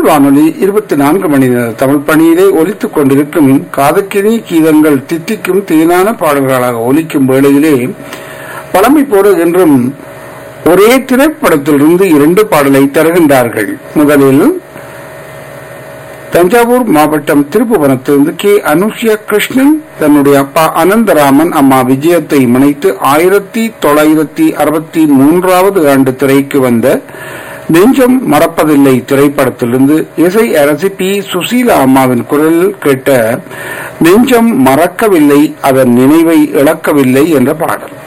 வானொலி இருபத்தி நான்கு மணி நேர தமிழ் பணியிலே ஒலித்துக் கொண்டிருக்கும் காதக்கினி கீதங்கள் தித்திக்கும் தேனான பாடல்களாக ஒலிக்கும் வேளையிலே பழமை போல என்றும் ஒரே திரைப்படத்திலிருந்து இரண்டு பாடலை தருகின்றார்கள் முதலில் தஞ்சாவூர் மாவட்டம் திருப்புவனத்திலிருந்து கே அனுஷ்யா கிருஷ்ணன் தன்னுடைய அப்பா அனந்தராமன் அம்மா விஜயத்தை முனைத்து ஆயிரத்தி தொள்ளாயிரத்தி அறுபத்தி மூன்றாவது ஆண்டு திரைக்கு வந்த நெஞ்சம் மறப்பதில்லை திரைப்படத்திலிருந்து இசை அரசி பி சுசீலா அம்மாவின் குரலில் கேட்ட நெஞ்சம் மறக்கவில்லை அதன் நினைவை இழக்கவில்லை என்ற பாடல்